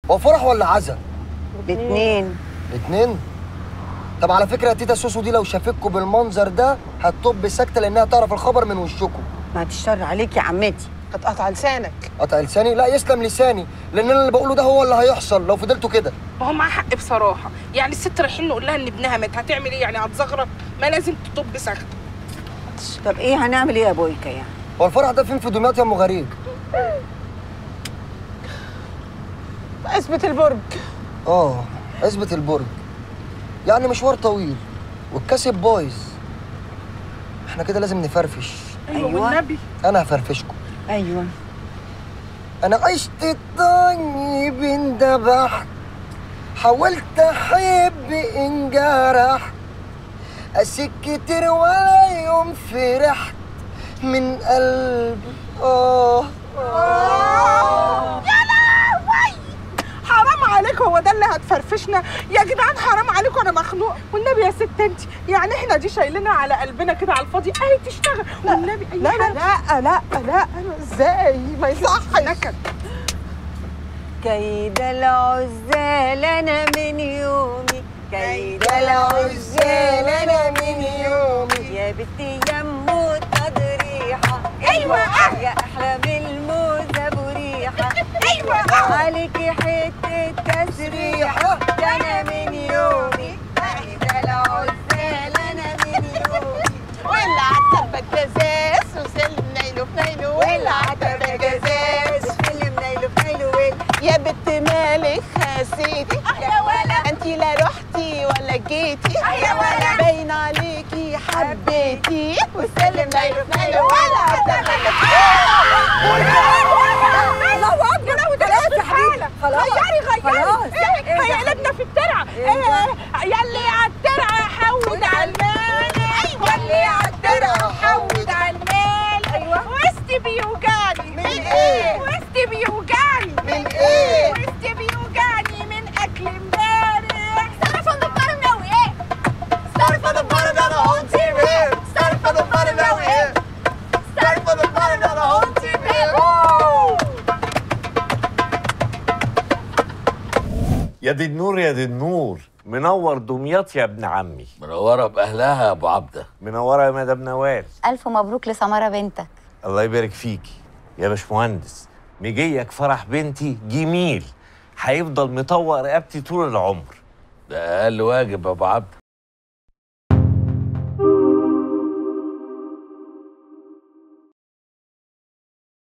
هو فرح ولا عزا الاتنين اتنين طب على فكره يا تيتا سوسو دي لو شافتكوا بالمنظر ده هتطب ساكته لانها تعرف الخبر من وشكم بعد الشر عليك يا عمتي هتقطع لسانك قطع لساني لا يسلم لساني لان انا اللي بقوله ده هو اللي هيحصل لو فضلتوا كده ما هو معاه حق بصراحه يعني الست رايحين نقول لها ان ابنها مات هتعمل ايه يعني هتزغرط ما لازم تطب سخت طب ايه هنعمل ايه يا بويكا يعني هو الفرح ده فين في دمياط يا ام غريب اثبت البرج اه اثبت البرج يعني مشوار طويل والكاسب بايظ احنا كده لازم نفرفش ايوه, أيوة. والنبي انا هفرفشكم ايوه انا عشت الطيب اندبحت حاولت احب انجرحت اسك كتير ولا يوم فرحت من قلبي اه يا لهوي حرام عليك هو ده اللي هتفرفشنا يا جدعان حرام عليكم انا مخنوق والنبي يا ست انت يعني احنا دي شايلينها على قلبنا كده على الفاضي اهي تشتغل والنبي اي لا حاجة. لا لا لا ازاي ما يصحش نكد كيد العزال انا من يومي كيد العزال انا من يومي يا بنتي يا موت تضريحه أيوة. يا احلى من الموزه بريحه ايوه عليكي حته تسريحه ده انا من يومي كيد العزال انا من يومي ولا عتبك جزاز وسلم نايله في نايله ولا عتبك جزاز فيلم نايلو نايلو ويل يا بنت مالك خسيتي يا ولا انتي لا رحتي ولا جيتي يا ولا. باين عليكي حبيتي وسلم نايله في نايله ولا عتبك الله اكبر خلاص يا حبيبي خلاص. غيري غيري خلاص. ايه إيه ده؟ هيقلبنا في الترعه إيه ده؟ ايه يلي على الترعه حود على المال ايوه يلي على الترعه حود على المال أيوة. وسطي بيوجعني من إيه؟ وسطي بيوجعني من إيه؟ وسطي بيوجعني من اكل امبارح صرف القرن وايه صرف القرن انا هونتي بيه صرف القرن وايه صرف القرن انا هونتي بيه يا دي النور يا دي النور منور دمياط يا ابن عمي منورة بأهلها يا أبو عبدة منورة يا مدام نوال ألف مبروك لسمارة بنتك الله يبارك فيكي يا باشمهندس مجيك فرح بنتي جميل هيفضل مطوق رقبتي طول العمر ده أقل واجب يا أبو عبدة